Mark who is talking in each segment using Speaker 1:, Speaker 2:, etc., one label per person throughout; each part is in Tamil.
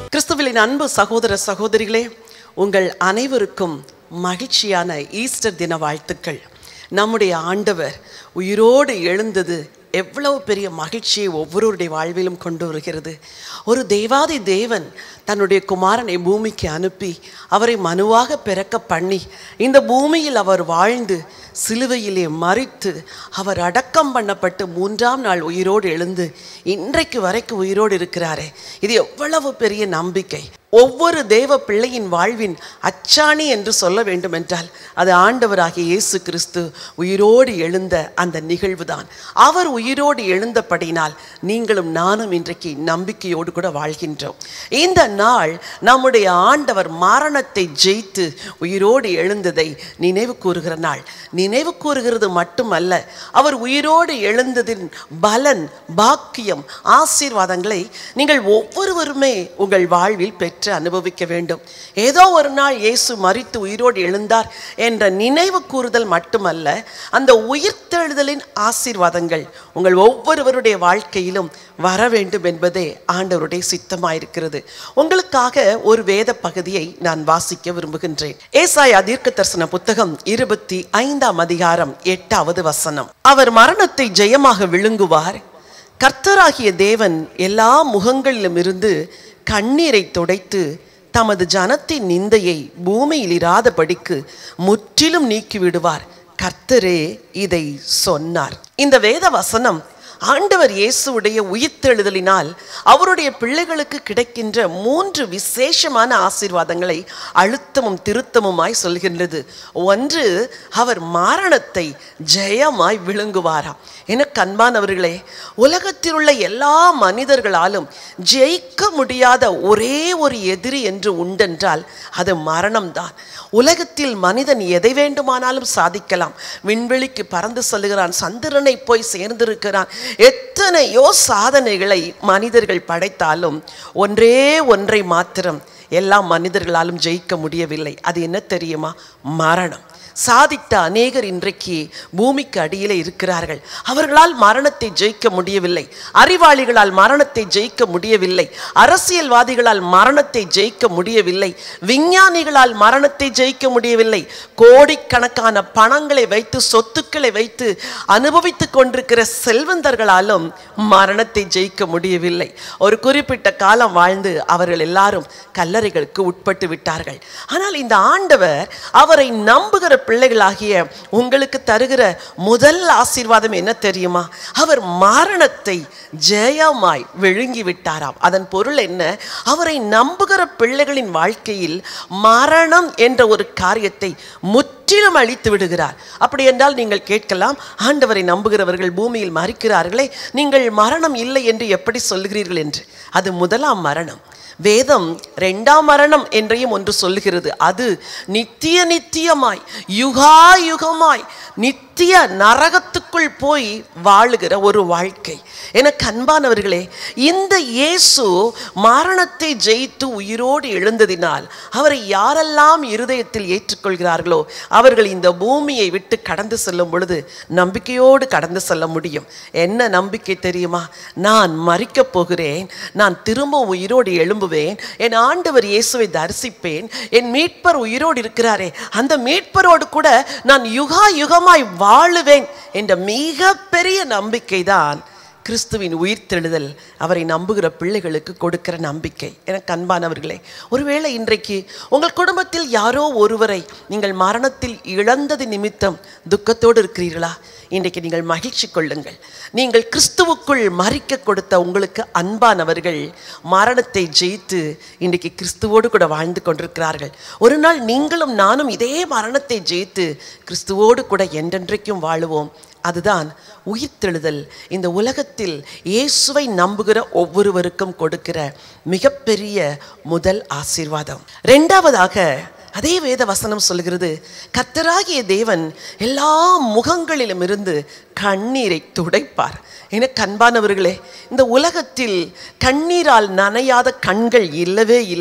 Speaker 1: கிறிஸ்துவின் அன்பு சகோதர சகோதரிகளே உங்கள் அனைவருக்கும் மகிழ்ச்சியான ஈஸ்டர் தின வாழ்த்துக்கள் நம்முடைய ஆண்டவர் உயிரோடு எழுந்தது எவ்வளவு பெரிய மகிழ்ச்சியை ஒவ்வொருவருடைய வாழ்விலும் கொண்டு வருகிறது ஒரு தேவாதி தேவன் தன்னுடைய குமாரனை பூமிக்கு அனுப்பி அவரை மனுவாக பிறக்க பண்ணி இந்த பூமியில் அவர் வாழ்ந்து சிலுவையிலே மறித்து அவர் அடக்கம் பண்ணப்பட்டு மூன்றாம் நாள் உயிரோடு எழுந்து இன்றைக்கு வரைக்கும் உயிரோடு இருக்கிறாரே இது எவ்வளவு பெரிய நம்பிக்கை ஒவ்வொரு தேவ பிள்ளையின் வாழ்வின் அச்சாணி என்று சொல்ல வேண்டும் என்றால் அது ஆண்டவராகிய இயேசு கிறிஸ்து உயிரோடு எழுந்த அந்த நிகழ்வுதான் அவர் உயிரோடு எழுந்தபடினால் நீங்களும் நானும் இன்றைக்கு நம்பிக்கையோடு கூட வாழ்கின்றோம் இந்த நாள் நம்முடைய ஆண்டவர் மரணத்தை ஜெயித்து உயிரோடு எழுந்ததை நினைவு கூறுகிற நாள் நினைவு கூறுகிறது மட்டுமல்ல அவர் உயிரோடு எழுந்ததின் பலன் பாக்கியம் ஆசீர்வாதங்களை நீங்கள் ஒவ்வொருவருமே உங்கள் வாழ்வில் பெற்று அனுபவிக்க வேண்டும் ஏதோ ஒரு நாள் இயேசு மறித்து உயிரோடு எழுந்தார் என்ற நினைவு கூறுதல் மட்டுமல்ல அந்த உயிர்த்தெழுதலின் ஆசீர்வாதங்கள் உங்கள் ஒவ்வொருவருடைய வாழ்க்கையிலும் வர வேண்டும் என்பதே ஆண்டவருடைய சித்தமாயிருக்கிறது உங்களுக்காக ஒரு வேத பகுதியை நான் வாசிக்க விரும்புகின்றேன் ஏசாயா தீர்க்க தரிசன புத்தகம் இருபத்தி ஐந்தாம் அதிகாரம் எட்டாவது வசனம் அவர் மரணத்தை ஜெயமாக விழுங்குவார் கர்த்தராகிய தேவன் எல்லா முகங்களிலும் இருந்து கண்ணீரை துடைத்து தமது ஜனத்தின் நிந்தையை பூமியில் இராதபடிக்கு முற்றிலும் நீக்கிவிடுவார் கர்த்தரே இதை சொன்னார் இந்த வேத வசனம் ஆண்டவர் இயேசுவுடைய உயிர்த்தெழுதலினால் அவருடைய பிள்ளைகளுக்கு கிடைக்கின்ற மூன்று விசேஷமான ஆசீர்வாதங்களை அழுத்தமும் திருத்தமுமாய் சொல்கின்றது ஒன்று அவர் மரணத்தை ஜெயமாய் விழுங்குவாராம் எனக்கு அன்பானவர்களே உலகத்தில் உள்ள எல்லா மனிதர்களாலும் ஜெயிக்க முடியாத ஒரே ஒரு எதிரி என்று உண்டென்றால் அது மரணம்தான் உலகத்தில் மனிதன் எதை வேண்டுமானாலும் சாதிக்கலாம் விண்வெளிக்கு பறந்து செல்கிறான் சந்திரனை போய் சேர்ந்திருக்கிறான் எத்தனையோ சாதனைகளை மனிதர்கள் படைத்தாலும் ஒன்றே ஒன்றை மாத்திரம் எல்லா மனிதர்களாலும் ஜெயிக்க முடியவில்லை அது என்ன தெரியுமா மரணம் சாதித்த அநேகர் இன்றைக்கு பூமிக்கு அடியிலே இருக்கிறார்கள் அவர்களால் மரணத்தை ஜெயிக்க முடியவில்லை அறிவாளிகளால் மரணத்தை ஜெயிக்க முடியவில்லை அரசியல்வாதிகளால் மரணத்தை ஜெயிக்க முடியவில்லை விஞ்ஞானிகளால் மரணத்தை ஜெயிக்க முடியவில்லை கோடிக்கணக்கான பணங்களை வைத்து சொத்துக்களை வைத்து அனுபவித்துக் கொண்டிருக்கிற செல்வந்தர்களாலும் மரணத்தை ஜெயிக்க முடியவில்லை ஒரு குறிப்பிட்ட காலம் வாழ்ந்து அவர்கள் எல்லாரும் கல்லறைகளுக்கு உட்பட்டு விட்டார்கள் ஆனால் இந்த ஆண்டவர் அவரை நம்புகிற பிள்ளைகளாகிய உங்களுக்கு தருகிற முதல் ஆசீர்வாதம் என்ன தெரியுமா அவர் மரணத்தை ஜெயமாய் விழுங்கி விட்டாராம் அதன் பொருள் என்ன அவரை நம்புகிற பிள்ளைகளின் வாழ்க்கையில் மரணம் என்ற ஒரு காரியத்தை முற்றிலும் அழித்து விடுகிறார் அப்படி என்றால் நீங்கள் கேட்கலாம் ஆண்டவரை நம்புகிறவர்கள் பூமியில் மறிக்கிறார்களே நீங்கள் மரணம் இல்லை என்று எப்படி சொல்கிறீர்கள் என்று அது முதலாம் மரணம் வேதம் ரெண்டாம் மரணம் என்றையும் ஒன்று சொல்லுகிறது அது நித்திய நித்தியமாய் யுகா யுகமாய் நித்திய நரகத்துக்குள் போய் வாழுகிற ஒரு வாழ்க்கை எனக்கு அன்பானவர்களே இந்த இயேசு மரணத்தை ஜெயித்து உயிரோடு எழுந்ததினால் அவரை யாரெல்லாம் இருதயத்தில் ஏற்றுக்கொள்கிறார்களோ அவர்கள் இந்த பூமியை விட்டு கடந்து செல்லும் பொழுது நம்பிக்கையோடு கடந்து செல்ல முடியும் என்ன நம்பிக்கை தெரியுமா நான் மறிக்கப் போகிறேன் நான் திரும்ப உயிரோடு எழும்புவேன் என் ஆண்டவர் இயேசுவை தரிசிப்பேன் என் மீட்பர் உயிரோடு இருக்கிறாரே அந்த மீட்பரோடு கூட நான் யுகா யுகமாய் வாழுவேன் என்ற மிகப்பெரிய நம்பிக்கை தான் கிறிஸ்துவின் உயிர்த்தெழுதல் அவரை நம்புகிற பிள்ளைகளுக்கு கொடுக்கிற நம்பிக்கை எனக்கு அன்பானவர்களே ஒருவேளை இன்றைக்கு உங்கள் குடும்பத்தில் யாரோ ஒருவரை நீங்கள் மரணத்தில் இழந்தது நிமித்தம் துக்கத்தோடு இருக்கிறீர்களா இன்றைக்கு நீங்கள் மகிழ்ச்சி கொள்ளுங்கள் நீங்கள் கிறிஸ்துவுக்குள் மறிக்க கொடுத்த உங்களுக்கு அன்பானவர்கள் மரணத்தை ஜெயித்து இன்றைக்கு கிறிஸ்துவோடு கூட வாழ்ந்து கொண்டிருக்கிறார்கள் ஒரு நாள் நீங்களும் நானும் இதே மரணத்தை ஜெயித்து கிறிஸ்துவோடு கூட என்றென்றைக்கும் வாழுவோம் அதுதான் உயிர்த்தெழுதல் இந்த உலகத்தில் இயேசுவை நம்புகிற ஒவ்வொருவருக்கும் கொடுக்கிற மிகப்பெரிய முதல் ஆசீர்வாதம் ரெண்டாவதாக அதே வேத வசனம் சொல்கிறது கத்தராகிய தேவன் எல்லா முகங்களிலும் இருந்து கண்ணீரை துடைப்பார் எனக்கு அன்பானவர்களே இந்த உலகத்தில் கண்ணீரால் நனையாத கண்கள் இல்லவே இல்லை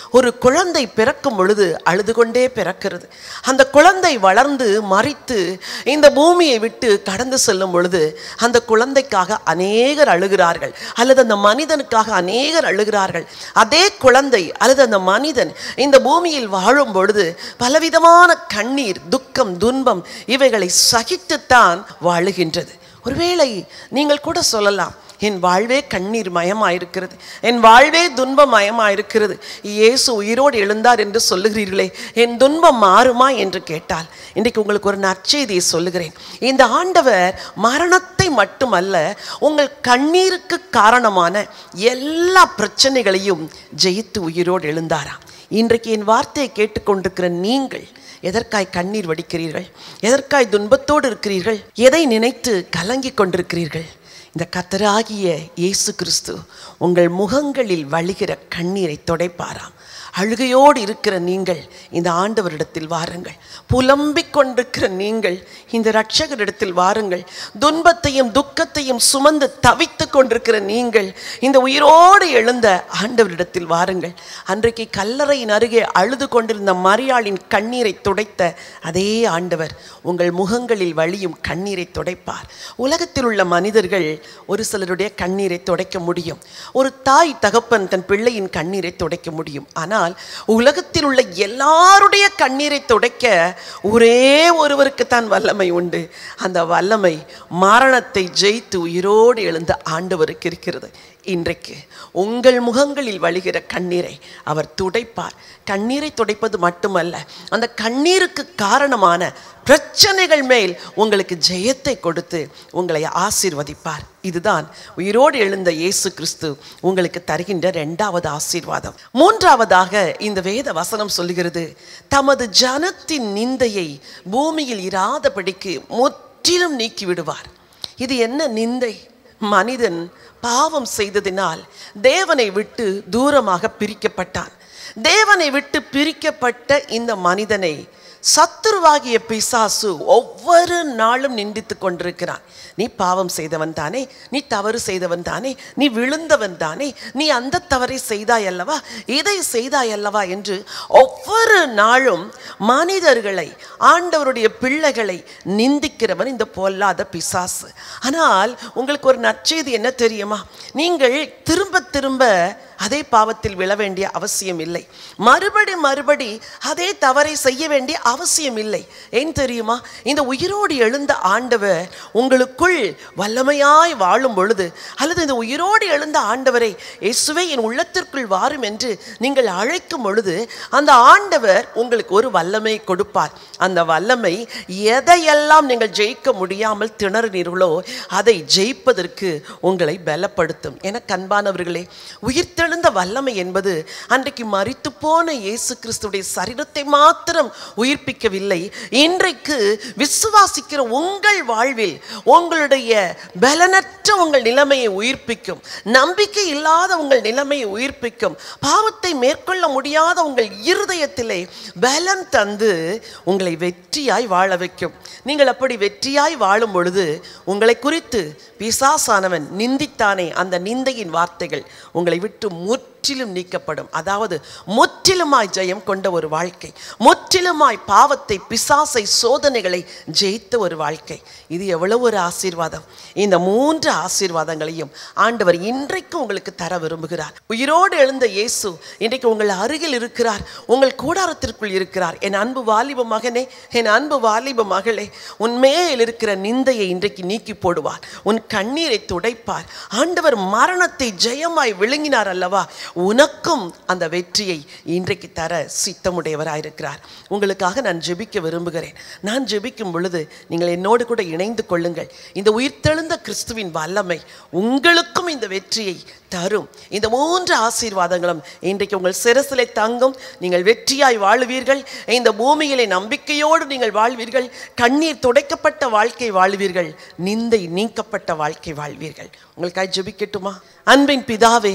Speaker 1: ஒரு குழந்தை பிறக்கும் பொழுது அழுது கொண்டே பிறக்கிறது அந்த குழந்தை வளர்ந்து மறித்து இந்த பூமியை விட்டு கடந்து செல்லும் பொழுது அந்த குழந்தைக்காக அநேகர் அழுகிறார்கள் அல்லது அந்த மனிதனுக்காக அநேகர் அழுகிறார்கள் அதே குழந்தை அல்லது அந்த மனிதன் இந்த பூமியில் வாழும் பொழுது பலவிதமான கண்ணீர் துக்கம் துன்பம் இவைகளை சகித்துத்தான் வாழுகின்றது ஒருவேளை நீங்கள் கூட சொல்லலாம் என் வாழ்வே கண்ணீர் மயமாயிருக்கிறது என் வாழ்வே துன்பம் மயமாயிருக்கிறது இயேசு உயிரோடு எழுந்தார் என்று சொல்லுகிறீர்களே என் துன்பம் மாறுமா என்று கேட்டால் இன்றைக்கு உங்களுக்கு ஒரு நற்செய்தியை சொல்லுகிறேன் இந்த ஆண்டவர் மரணத்தை மட்டுமல்ல உங்கள் கண்ணீருக்கு காரணமான எல்லா பிரச்சனைகளையும் ஜெயித்து உயிரோடு எழுந்தாராம் இன்றைக்கு என் வார்த்தையை கேட்டுக்கொண்டிருக்கிற நீங்கள் எதற்காய் கண்ணீர் வடிக்கிறீர்கள் எதற்காய் துன்பத்தோடு இருக்கிறீர்கள் எதை நினைத்து கலங்கிக் கொண்டிருக்கிறீர்கள் இந்த கத்தராகிய இயேசு கிறிஸ்து உங்கள் முகங்களில் வழிகிற கண்ணீரை துடைப்பாராம் அழுகையோடு இருக்கிற நீங்கள் இந்த ஆண்டவரிடத்தில் வாருங்கள் புலம்பிக் கொண்டிருக்கிற நீங்கள் இந்த இரட்சகரிடத்தில் வாருங்கள் துன்பத்தையும் துக்கத்தையும் சுமந்து தவித்து கொண்டிருக்கிற நீங்கள் இந்த உயிரோடு எழுந்த ஆண்டவரிடத்தில் வாருங்கள் அன்றைக்கு கல்லறையின் அருகே அழுது கொண்டிருந்த மரியாளின் கண்ணீரை துடைத்த அதே ஆண்டவர் உங்கள் முகங்களில் வழியும் கண்ணீரை துடைப்பார் உலகத்தில் உள்ள மனிதர்கள் ஒரு சிலருடைய கண்ணீரை துடைக்க முடியும் ஒரு தாய் தகப்பன் தன் பிள்ளையின் கண்ணீரை துடைக்க முடியும் ஆனால் உலகத்தில் உள்ள எல்லாருடைய கண்ணீரை துடைக்க ஒரே ஒருவருக்கு தான் வல்லமை உண்டு அந்த வல்லமை மரணத்தை ஜெயித்து உயிரோடு எழுந்த ஆண்டவருக்கு இருக்கிறது இன்றைக்கு உங்கள் முகங்களில் வழிகிற கண்ணீரை அவர் துடைப்பார் கண்ணீரை துடைப்பது மட்டுமல்ல அந்த கண்ணீருக்கு காரணமான பிரச்சனைகள் மேல் உங்களுக்கு ஜெயத்தை கொடுத்து உங்களை ஆசீர்வதிப்பார் இதுதான் உயிரோடு எழுந்த இயேசு கிறிஸ்து உங்களுக்கு தருகின்ற இரண்டாவது ஆசீர்வாதம் மூன்றாவதாக இந்த வேத வசனம் சொல்லுகிறது தமது ஜனத்தின் நிந்தையை பூமியில் இராதபடிக்கு முற்றிலும் நீக்கி விடுவார் இது என்ன நிந்தை மனிதன் பாவம் செய்ததினால் தேவனை விட்டு தூரமாக பிரிக்கப்பட்டான் தேவனை விட்டு பிரிக்கப்பட்ட இந்த மனிதனை சத்துருவாகிய பிசாசு ஒவ்வொரு நாளும் நிந்தித்து கொண்டிருக்கிறான் நீ பாவம் செய்தவன் தானே நீ தவறு செய்தவன் தானே நீ விழுந்தவன் தானே நீ அந்த தவறை செய்தாய் அல்லவா இதை செய்தாய் அல்லவா என்று ஒவ்வொரு நாளும் மனிதர்களை ஆண்டவருடைய பிள்ளைகளை நிந்திக்கிறவன் இந்த பொல்லாத பிசாசு ஆனால் உங்களுக்கு ஒரு நற்செய்தி என்ன தெரியுமா நீங்கள் திரும்ப திரும்ப அதே பாவத்தில் விழ வேண்டிய அவசியம் இல்லை மறுபடி மறுபடி அதே தவறை செய்ய வேண்டிய அவசியம் இல்லை ஏன் தெரியுமா இந்த உயிரோடு எழுந்த ஆண்டவர் உங்களுக்குள் வல்லமையாய் வாழும் பொழுது அல்லது இந்த உயிரோடு எழுந்த ஆண்டவரை இயேசுவே என் உள்ளத்திற்குள் வாரும் என்று நீங்கள் அழைக்கும் பொழுது அந்த ஆண்டவர் உங்களுக்கு ஒரு வல்லமை கொடுப்பார் அந்த வல்லமை எதையெல்லாம் நீங்கள் ஜெயிக்க முடியாமல் திணறினீர்களோ அதை ஜெயிப்பதற்கு உங்களை பலப்படுத்தும் என கண்பானவர்களே உயிர்த்தெழுந்த வல்லமை என்பது அன்றைக்கு மரித்து போன இயேசு கிறிஸ்துடைய சரீரத்தை மாத்திரம் உயிர்ப்பிக்கவில்லை இன்றைக்கு விசுவாசிக்கிற உங்கள் வாழ்வில் உங்களுடைய பலனற்ற உங்கள் நிலைமையை உயிர்ப்பிக்கும் நம்பிக்கை இல்லாத உங்கள் நிலைமையை உயிர்ப்பிக்கும் பாவத்தை மேற்கொள்ள முடியாத உங்கள் இருதயத்திலே பலன் தந்து உங்களை வெற்றியாய் வாழ வைக்கும் நீங்கள் அப்படி வெற்றியாய் வாழும் பொழுது உங்களை குறித்து பிசாசானவன் நிந்தித்தானே அந்த நிந்தையின் வார்த்தைகள் உங்களை விட்டு முற்றிலும் நீக்கப்படும் அதாவது முற்றிலுமாய் ஜெயம் கொண்ட ஒரு வாழ்க்கை முற்றிலுமாய் பாவத்தை பிசாசை சோதனைகளை ஜெயித்த ஒரு வாழ்க்கை இது எவ்வளவு ஒரு ஆசீர்வாதம் இந்த மூன்று ஆசீர்வாதங்களையும் ஆண்டவர் இன்றைக்கு உங்களுக்கு தர விரும்புகிறார் உயிரோடு எழுந்த இயேசு இன்றைக்கு உங்கள் அருகில் இருக்கிறார் உங்கள் கூடாரத்திற்குள் இருக்கிறார் என் அன்பு வாலிப மகனே என் அன்பு வாலிப மகளே உன் மேல் இருக்கிற நிந்தையை இன்றைக்கு நீக்கி போடுவார் உன் கண்ணீரை துடைப்பார் ஆண்டவர் மரணத்தை ஜெயமாய் விழுங்கினார் அல்லவா உனக்கும் அந்த வெற்றியை இன்றைக்கு தர சித்தமுடையவராயிருக்கிறார் உங்களுக்காக நான் ஜெபிக்க விரும்புகிறேன் நான் ஜெபிக்கும் பொழுது நீங்கள் என்னோடு கூட இணைந்து கொள்ளுங்கள் இந்த உயிர்த்தெழுந்த கிறிஸ்துவின் வல்லமை உங்களுக்கும் இந்த வெற்றியை தரும் இந்த மூன்று ஆசீர்வாதங்களும் இன்றைக்கு உங்கள் சிரசிலை தங்கும் நீங்கள் வெற்றியாய் வாழுவீர்கள் இந்த பூமியிலே நம்பிக்கையோடு நீங்கள் வாழ்வீர்கள் கண்ணீர் துடைக்கப்பட்ட வாழ்க்கை வாழ்வீர்கள் நிந்தை நீக்கப்பட்ட வாழ்க்கை வாழ்வீர்கள் உங்களுக்காக ஜெபிக்கட்டுமா அன்பின் பிதாவே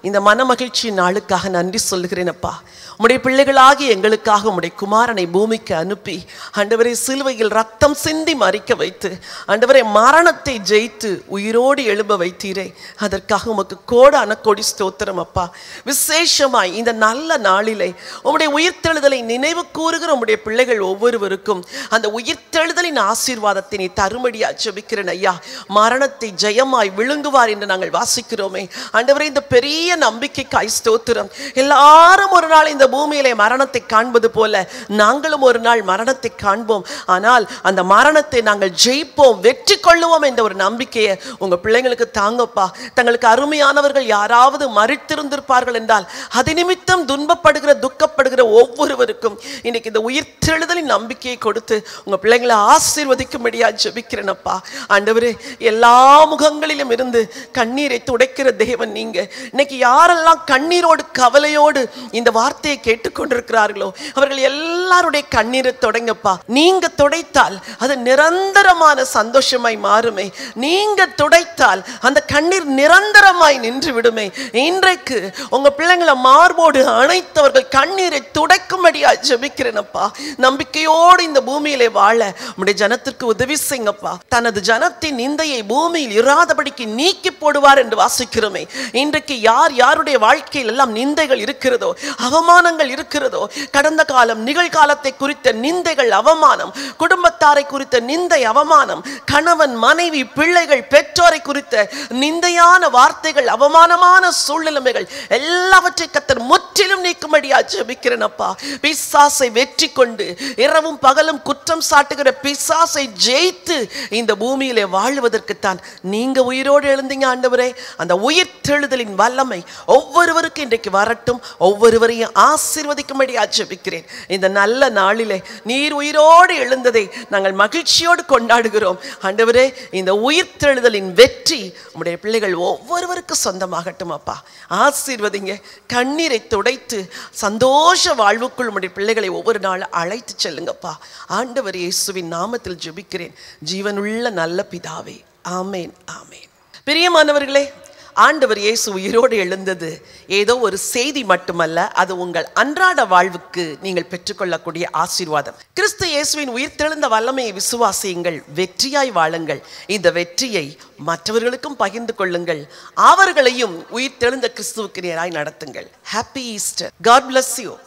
Speaker 1: இந்த மனமகிழ்ச்சி நாளுக்காக நன்றி சொல்லுகிறேன் அப்பா உம்முடைய பிள்ளைகளாகி எங்களுக்காக உம்முடைய குமாரனை பூமிக்கு அனுப்பி ஆண்டவரை சிலுவையில் ரத்தம் சிந்தி மறிக்க வைத்து ஆண்டவரை மரணத்தை ஜெயித்து உயிரோடு எழும்ப வைத்தீரே அதற்காக உமக்கு கோடான கொடி ஸ்தோத்திரம் அப்பா விசேஷமாய் இந்த நல்ல நாளிலே உம்முடைய உயிர்த்தெழுதலை நினைவு கூறுகிற உம்முடைய பிள்ளைகள் ஒவ்வொருவருக்கும் அந்த உயிர்த்தெழுதலின் ஆசீர்வாதத்தை நீ தருமடியா ஜெபிக்கிறேன் ஐயா மரணத்தை ஜெயமாய் விழுங்குவார் என்று நாங்கள் வாசிக்கிறோமே ஆண்டவரே இந்த பெரிய நம்பிக்கைக்காய் ஸ்தோத்திரம் எல்லாரும் ஒரு நாள் இந்த பூமியிலே மரணத்தை காண்பது போல நாங்களும் ஒரு நாள் மரணத்தை காண்போம் ஆனால் அந்த மரணத்தை நாங்கள் ஜெயிப்போம் வெற்றி கொள்ளுவோம் என்ற ஒரு நம்பிக்கையை உங்க பிள்ளைங்களுக்கு தாங்கப்பா தங்களுக்கு அருமையானவர்கள் யாராவது மறித்திருந்திருப்பார்கள் என்றால் அது நிமித்தம் துன்பப்படுகிற துக்கப்படுகிற ஒவ்வொருவருக்கும் இன்னைக்கு இந்த உயிர்த்தெழுதலின் நம்பிக்கையை கொடுத்து உங்க பிள்ளைங்களை ஆசீர்வதிக்கும்படியா ஜெபிக்கிறேனப்பா ஆண்டவரே எல்லா முகங்களிலும் இருந்து கண்ணீரை துடைக்கிற தேவன் நீங்க இன்னைக்கு யாரெல்லாம் கண்ணீரோடு கவலையோடு இந்த வார்த்தையை கேட்டுக்கொண்டிருக்கிறார்களோ அவர்கள் எல்லாருடைய கண்ணீரை தொடங்கப்பா நீங்க துடைத்தால் அது நிரந்தரமான சந்தோஷமாய் மாறுமே நீங்க துடைத்தால் அந்த கண்ணீர் நிரந்தரமாய் நின்று விடுமே இன்றைக்கு உங்க பிள்ளைங்களை மார்போடு அணைத்தவர்கள் கண்ணீரை துடைக்கும்படியா ஜெபிக்கிறேனப்பா நம்பிக்கையோடு இந்த பூமியிலே வாழ உம்முடைய ஜனத்திற்கு உதவி செய்யுங்கப்பா தனது ஜனத்தின் நிந்தையை பூமியில் இராதபடிக்கு நீக்கி போடுவார் என்று வாசிக்கிறோமே இன்றைக்கு யார் யாருடைய வாழ்க்கையில் எல்லாம் நிந்தைகள் இருக்கிறதோ அவமானங்கள் இருக்கிறதோ கடந்த காலம் நிகழ்காலத்தை குறித்த நிந்தைகள் அவமானம் குடும்பத்தாரை குறித்த நிந்தை அவமானம் கணவன் மனைவி பிள்ளைகள் பெற்றோரை குறித்த நிந்தையான வார்த்தைகள் அவமானமான சூழ்நிலைமைகள் எல்லாவற்றை கத்தர் முற்றிலும் நீக்கும்படியா ஜெபிக்கிறேன் அப்பா பிசாசை வெற்றி கொண்டு இரவும் பகலும் குற்றம் சாட்டுகிற பிசாசை ஜெயித்து இந்த பூமியிலே வாழ்வதற்குத்தான் நீங்க உயிரோடு எழுந்தீங்க ஆண்டவரே அந்த உயிர்த்தெழுதலின் வல்லமை ஒவ்வொருவருக்கும் இன்றைக்கு வரட்டும் ஒவ்வொருவரையும் ஆசீர்வதிக்கும்படி ஆட்சேபிக்கிறேன் இந்த நல்ல நாளிலே நீர் உயிரோடு எழுந்ததை நாங்கள் மகிழ்ச்சியோடு கொண்டாடுகிறோம் ஆண்டவரே இந்த உயிர்த்தெழுதலின் வெற்றி உம்முடைய பிள்ளைகள் ஒவ்வொருவருக்கும் சொந்தமாகட்டும் அப்பா ஆசீர்வதிங்க கண்ணீரை துடைத்து சந்தோஷ வாழ்வுக்குள் உம்முடைய பிள்ளைகளை ஒவ்வொரு நாள் அழைத்து செல்லுங்கப்பா ஆண்டவர் இயேசுவின் நாமத்தில் ஜெபிக்கிறேன் ஜீவனுள்ள நல்ல பிதாவே ஆமேன் ஆமேன் பிரியமானவர்களே ஆண்டவர் இயேசு உயிரோடு எழுந்தது ஏதோ ஒரு செய்தி மட்டுமல்ல அது உங்கள் அன்றாட வாழ்வுக்கு நீங்கள் பெற்றுக்கொள்ளக்கூடிய ஆசீர்வாதம் கிறிஸ்து இயேசுவின் உயிர்த்தெழுந்த வல்லமையை விசுவாசியுங்கள் வெற்றியாய் வாழுங்கள் இந்த வெற்றியை மற்றவர்களுக்கும் பகிர்ந்து கொள்ளுங்கள் அவர்களையும் உயிர்த்தெழுந்த கிறிஸ்துவுக்கு நேராய் நடத்துங்கள் happy Easter God bless you